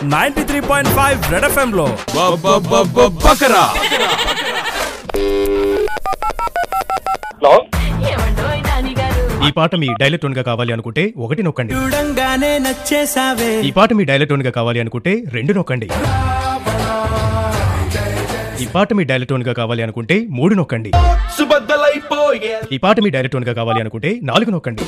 ninety three point five Red FM లో Bakra hello ఏమండోయ్ నాని గారు ఈ పాట మీ డైలెక్టోన్ గా కావాలి అనుకుంటే ఒకటి నొక్కండి చూడంగానే నచ్చేసావే ఈ పాట మీ డైలెక్టోన్ గా కావాలి అనుకుంటే రెండు నొక్కండి ఈ పాట మీ డైలెక్టోన్ గా కావాలి అనుకుంటే మూడు నొక్కండి సుబద్దలైపోయే ఈ పాట మీ డైలెక్టోన్ గా కావాలి అనుకుంటే నాలుగు నొక్కండి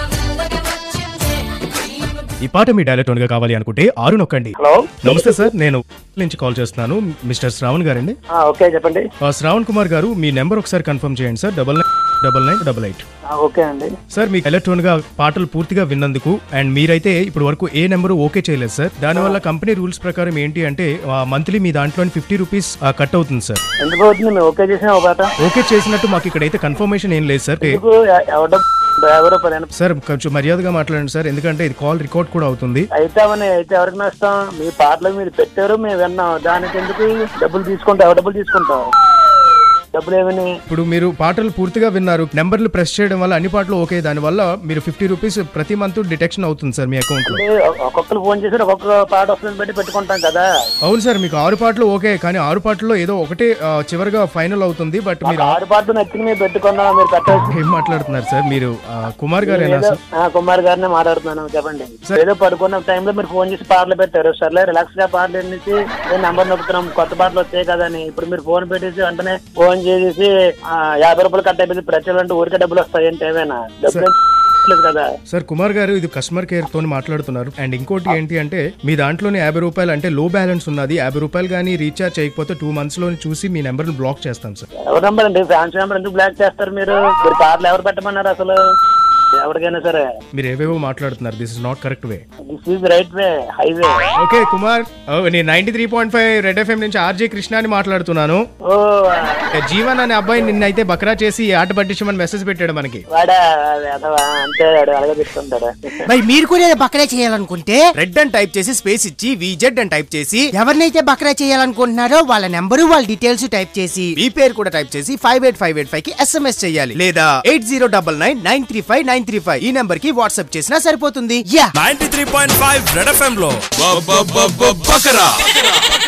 ఈ పాట మీ డైలెక్టోన్ గా కావాలి అనుకుంటే ఆరు నొక్కండి హలో నమస్తే సార్ నేను నుంచి కాల్ చేస్తున్నాను మిస్టర్ శ్రావణ్ గారండి ఆ, ఓకే చెప్పండి ఆ, శ్రావణ్ కుమార్ గారు మీ నెంబర్ ఒకసారి కన్ఫర్మ్ చేయండి sir double nine double nine double eight ఆ, ఓకే అండి సార్ మీకు ఎలక్ట్రాన్ గా పాటలు పూర్తిగా విన్నందుకు అండ్ మీరైతే ఇప్పుడు వరకు ఏ నెంబర్ ఓకే చేయలేదు సార్ దానివల్ల కంపెనీ రూల్స్ ప్రకారం ఏంటి అంటే మంత్లీ మీ దాంట్లో ఫిఫ్టీ రూపీస్ కట్ అవుతుంది సార్ ఎందుకు అవుతుంది మేము ఓకే చేసిన ఒక పాట ఓకే చేసినట్టు మాకు ఇక్కడైతే కన్ఫర్మేషన్ ఏం లేదు సార్ ఎందుకు ఎ- ఎవడ ఎవరో పదిహేను సార్ కొంచెం మర్యాదగా మాట్లాడండి సార్ ఎందుకంటే ఇది కాల్ రికార్డ్ కూడా అవుతుంది అయితే అవన్నీ అయితే ఎవరికి నష్టం మీ పాటలు మీరు పెట్టారు మేము విన్నాం దానికి ఎందుకు డబ్బులు తీసుకుంటాం ఎవరు డబ్బులు తీసుకుంటాం డబ్బులు ఏమని ఇప్పుడు మీరు పాటలు పూర్తిగా విన్నారు నెంబర్లు ప్రెస్ చేయడం వల్ల అన్ని పాటలు ఓకే దాని వల్ల మీరు ఫిఫ్టీ రూపీస్ ప్రతి మంత్ డిటెక్షన్ అవుతుంది సార్ మీ అకౌంట్ లో అంటే ఒక్కొక్కరు ఫోన్ చేసి ఒక్కొక్క పాట వస్తుంది పెట్టి పెట్టుకుంటాం కదా అవును సార్ మీకు ఆరు పాటలు ఓకే కానీ ఆరు పాటల్లో ఏదో ఒకటే ఆ, చివరిగా ఫైనల్ అవుతుంది బట్ మీరు ఆ- ఆరు పాటలు నచ్చింది మేము పెట్టుకున్నాం మీరు కట్టేసి ఏం మాట్లాడుతున్నారు సార్ మీరు ఆ, కుమార్ గారేనా ఏదో సార్ ఆ, కుమార్ గారినే మాట్లాడుతున్నాను చెప్పండి ఏదో పడుకున్న టైంలో మీరు ఫోన్ చేసి పాటలు పెట్టారు సర్లే రిలాక్స్ గా పాటలు ఎన్నిసి నేను నంబర్ నొక్కుతున్నాం కొత్త పాటలు వచ్చాయి కదా అని ఇప్పుడు మీరు ఫోన్ పెట్టేసి వెంటనే ఫోన్ చేసేసి ఆ, యాభై రూపాయలు కట్ అయిపోయింది ప్రతి అంటే ఊరికే డబ్బులు వస్తాయి అంటే ఏమైనా డబ్బులు ఏం లేదు కదా సార్ కుమార్ గారు ఇది కస్టమర్ కేర్ తోని మాట్లాడుతున్నారు అండ్ ఇంకోటి ఏంటి అంటే మీ దాంట్లోనే యాభై రూపాయలు అంటే లో బ్యాలెన్స్ ఉన్నది యాభై రూపాయలు కానీ రీఛార్జ్ చేయకపోతే టూ మంత్స్ లోని చూసి మీ నెంబర్ బ్లాక్ చేస్తాం సార్ ఎవరి నెంబర్ అండి ఫ్యాన్స్ నెంబర్ ఎందుకు బ్లాక్ చేస్తారు మీరు మీరు పాటలు ఎవరు పెట్టమన్నారు అసలు ఎవరికైనా సరే మీరు ఏవేవో మాట్లాడుతున్నారు this is not correct way this is right way highway okay Kumar ఓ, నేను ninety three point five Red FM నుంచి ఆర్జే కృష్ణ అని మాట్లాడుతున్నాను ఓ జీవన్ అనే అబ్బాయి నిన్నైతే బక్రా చేసి ఆట పట్టించమని మెసేజ్ పెట్టాడు మనకి వాడా అదవా అంతే వాడు అలాగే చెప్తుంటాడు మరి మీరు కూడా ఏదో బకరా చేయాలనుకుంటే రెడ్ అని టైప్ చేసి స్పేస్ ఇచ్చి విజెడ్ అని టైప్ చేసి ఎవరినైతే బకరా చేయాలనుకుంటున్నారో వాళ్ళ నెంబరు వాళ్ళ డీటెయిల్స్ టైప్ చేసి మీ పేరు కూడా టైప్ చేసి five eight five eight five కి ఎస్ఎంఎస్ చేయాలి లేదా eight zero double nine nine three five nine three five ఈ నెంబర్ కి వాట్సాప్ చేసినా సరిపోతుంది yeah ninety three point five Red FM లో బకరా